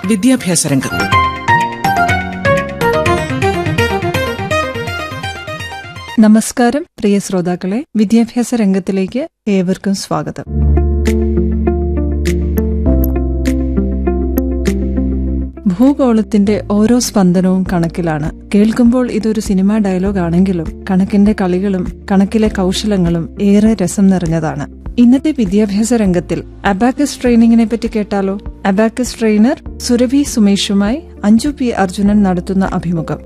വിദ്യാഭ്യാസ രംഗം നമസ്കാരം പ്രിയ ശ്രോതാക്കളെ വിദ്യാഭ്യാസ രംഗത്തിലേക്ക് ഏവർക്കും സ്വാഗതം ഭൂഗോളത്തിന്റെ ഓരോ സ്പന്ദനവും കണക്കിലാണ് കേൾക്കുമ്പോൾ ഇതൊരു സിനിമാ ഡയലോഗ് ആണെങ്കിലും കണക്കിന്റെ കളികളും കണക്കിലെ കൗശലങ്ങളും ഏറെ രസം നിറഞ്ഞതാണ് ഇന്നത്തെ വിദ്യാഭ്യാസ രംഗത്തിൽ അബാക്കസ് ട്രെയിനിങ്ങിനെ പറ്റി കേട്ടാലോ അബാക്കസ് ട്രെയിനർ സുരഭി സുമേഷുമായി അഞ്ജു പി അർജുനൻ നടത്തുന്ന അഭിമുഖം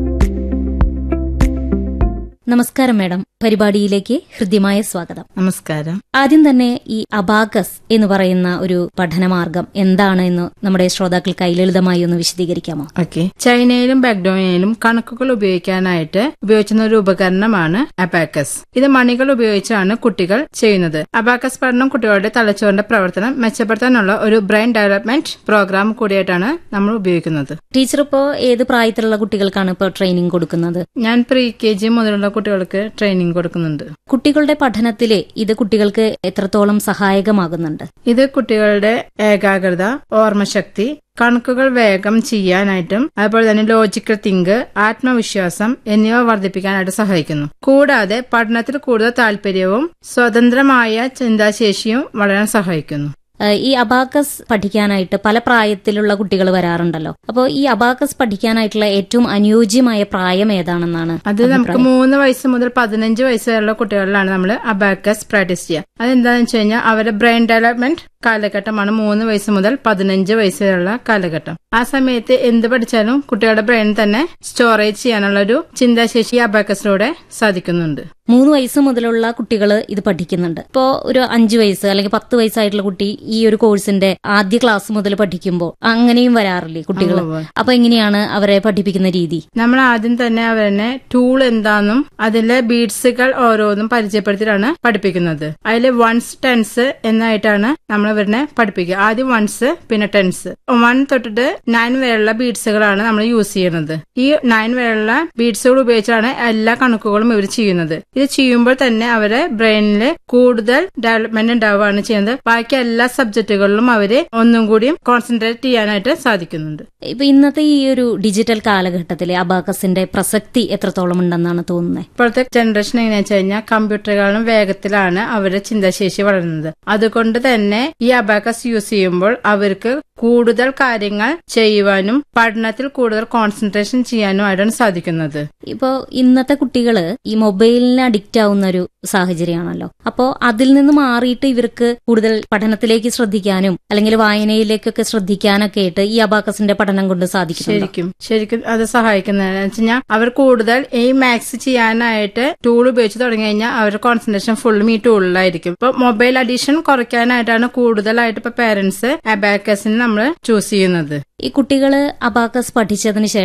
നമസ്കാരം മാഡം പരിപാടിയിലേക്ക് ഹൃദ്യമായ സ്വാഗതം നമസ്കാരം ആദ്യം തന്നെ ഈ അബാക്കസ് എന്ന് പറയുന്ന ഒരു പഠനമാർഗം എന്താണ് എന്ന് നമ്മുടെ ശ്രോതാക്കൾക്കായി ലളിതമായി ഒന്ന് വിശദീകരിക്കാമോ ഓക്കെ ചൈനയിലും ബാക്ഡോണിയയിലും കണക്കുകൾ ഉപയോഗിക്കാനായിട്ട് ഉപയോഗിക്കുന്ന ഒരു ഉപകരണമാണ് അബാക്കസ് ഇത് മണികൾ ഉപയോഗിച്ചാണ് കുട്ടികൾ ചെയ്യുന്നത് അബാക്കസ് പഠനം കുട്ടികളുടെ തലച്ചോറിന്റെ പ്രവർത്തനം മെച്ചപ്പെടുത്താനുള്ള ഒരു ബ്രെയിൻ ഡെവലപ്മെന്റ് പ്രോഗ്രാം കൂടിയായിട്ടാണ് നമ്മൾ ഉപയോഗിക്കുന്നത് ടീച്ചർ ഇപ്പോ ഏത് പ്രായത്തിലുള്ള കുട്ടികൾക്കാണ് ഇപ്പോൾ ട്രെയിനിങ് കൊടുക്കുന്നത് ഞാൻ പ്രീ കെ ജി മുതലുള്ള കുട്ടികൾക്ക് ട്രെയിനിങ് കൊടുക്കുന്നുണ്ട് കുട്ടികളുടെ പഠനത്തില് ഇത് കുട്ടികൾക്ക് എത്രത്തോളം സഹായകമാകുന്നുണ്ട് ഇത് കുട്ടികളുടെ ഏകാഗ്രത ഓർമ്മശക്തി കണക്കുകൾ വേഗം ചെയ്യാനായിട്ടും അതുപോലെ തന്നെ ലോജിക്കൽ തിങ്ക് ആത്മവിശ്വാസം എന്നിവ വർദ്ധിപ്പിക്കാനായിട്ട് സഹായിക്കുന്നു കൂടാതെ പഠനത്തിൽ കൂടുതൽ താല്പര്യവും സ്വതന്ത്രമായ ചിന്താശേഷിയും വളരാൻ സഹായിക്കുന്നു ഏഹ് ഈ അബാക്കസ് പഠിക്കാനായിട്ട് പല പ്രായത്തിലുള്ള കുട്ടികൾ വരാറുണ്ടല്ലോ അപ്പോൾ ഈ അബാക്കസ് പഠിക്കാനായിട്ടുള്ള ഏറ്റവും അനുയോജ്യമായ പ്രായം ഏതാണെന്നാണ് അത് നമുക്ക് മൂന്ന് വയസ്സ് മുതൽ പതിനഞ്ച് വയസ്സ് വരെയുള്ള കുട്ടികളിലാണ് നമ്മൾ അബാക്കസ് പ്രാക്ടീസ് ചെയ്യുക അതെന്താണെന്ന് വെച്ച് കഴിഞ്ഞാൽ അവരുടെ ബ്രെയിൻ ഡെവലപ്മെന്റ് കാലഘട്ടമാണ് മൂന്ന് വയസ്സ് മുതൽ പതിനഞ്ച് വയസ്സ് വരെയുള്ള കാലഘട്ടം ആ സമയത്ത് എന്ത് പഠിച്ചാലും കുട്ടികളുടെ ബ്രെയിൻ തന്നെ സ്റ്റോറേജ് ചെയ്യാനുള്ള ഒരു ചിന്താശേഷി അബാക്കസിലൂടെ സാധിക്കുന്നുണ്ട് മൂന്ന് വയസ്സ് മുതലുള്ള കുട്ടികൾ ഇത് പഠിക്കുന്നുണ്ട് ഇപ്പോ ഒരു അഞ്ചു വയസ്സ് അല്ലെങ്കിൽ പത്ത് വയസ്സായിട്ടുള്ള കുട്ടി ഈ ഒരു കോഴ്സിന്റെ ആദ്യ ക്ലാസ് മുതൽ പഠിക്കുമ്പോൾ അങ്ങനെയും വരാറില്ലേ കുട്ടികൾ ഉവ്വ്. അപ്പൊ എങ്ങനെയാണ് അവരെ പഠിപ്പിക്കുന്ന രീതി നമ്മൾ ആദ്യം തന്നെ അവരെ ടൂൾ എന്താന്നും അതിലെ ബീഡ്സുകൾ ഓരോന്നും പരിചയപ്പെടുത്തിയിട്ടാണ് പഠിപ്പിക്കുന്നത് അതിൽ വൺസ് ടെൻസ് എന്നായിട്ടാണ് നമ്മൾ ഇവരെ പഠിപ്പിക്കുക ആദ്യം വൺസ് പിന്നെ ടെൻസ് വൺ തൊട്ടിട്ട് നയൻ വരെയുള്ള ബീഡ്സുകളാണ് നമ്മൾ യൂസ് ചെയ്യുന്നത് ഈ നയൻ വരെയുള്ള ബീഡ്സുകൾ ഉപയോഗിച്ചാണ് എല്ലാ കണക്കുകളും ഇവർ ചെയ്യുന്നത് ഇത് ചെയ്യുമ്പോൾ തന്നെ അവരെ ബ്രെയിനിൽ കൂടുതൽ ഡെവലപ്മെന്റ് ഉണ്ടാവുകയാണ് ചെയ്യുന്നത് ബാക്കി എല്ലാ സബ്ജക്റ്റുകളിലും അവര് ഒന്നും കൂടിയും കോൺസെൻട്രേറ്റ് ചെയ്യാനായിട്ട് സാധിക്കുന്നുണ്ട് ഇപ്പൊ ഇന്നത്തെ ഈ ഒരു ഡിജിറ്റൽ കാലഘട്ടത്തിലെ അബാക്കസിന്റെ പ്രസക്തി എത്രത്തോളം ഉണ്ടെന്നാണ് തോന്നുന്നത് ഇപ്പോഴത്തെ ജനറേഷൻ എങ്ങനെയാ വെച്ച് കഴിഞ്ഞാൽ കമ്പ്യൂട്ടറുകളും വേഗത്തിലാണ് അവരുടെ ചിന്താശേഷി വളരുന്നത് അതുകൊണ്ട് തന്നെ ഈ അബാക്കസ് യൂസ് ചെയ്യുമ്പോൾ അവർക്ക് കൂടുതൽ കാര്യങ്ങൾ ചെയ്യുവാനും പഠനത്തിൽ കൂടുതൽ കോൺസെൻട്രേഷൻ ചെയ്യാനുമായിട്ടാണ് സാധിക്കുന്നത് ഇപ്പോ ഇന്നത്തെ കുട്ടികള് ഈ മൊബൈലിന് അഡിക്റ്റ് ആവുന്ന ഒരു സാഹചര്യമാണല്ലോ അപ്പോ അതിൽ നിന്ന് മാറിയിട്ട് ഇവർക്ക് കൂടുതൽ പഠനത്തിലേക്ക് ശ്രദ്ധിക്കാനും അല്ലെങ്കിൽ വായനയിലേക്കൊക്കെ ശ്രദ്ധിക്കാനൊക്കെ ആയിട്ട് ഈ അബാക്കസിന്റെ പഠനം കൊണ്ട് സാധിക്കുന്നുണ്ടോ ശരിക്കും ശരിക്കും അത് സഹായിക്കുന്നതെന്ന് വെച്ച് കഴിഞ്ഞാൽ അവർ കൂടുതൽ ഈ മാത്സ് ചെയ്യാനായിട്ട് ടൂൾ ഉപയോഗിച്ച് തുടങ്ങി കഴിഞ്ഞാൽ അവരുടെ കോൺസെൻട്രേഷൻ ഫുള്ളും ഈ ടൂളിലായിരിക്കും ഇപ്പൊ മൊബൈൽ അഡീഷൻ കുറയ്ക്കാനായിട്ടാണ് കൂടുതലായിട്ട് ഇപ്പൊ പേരന്റ്സ് അബാക്കസിന് നമ്മൾ ചൂസ് ചെയ്യുന്നത് ഈ കുട്ടികള് അബാക്കസ് പഠിച്ചതിന് ശേഷം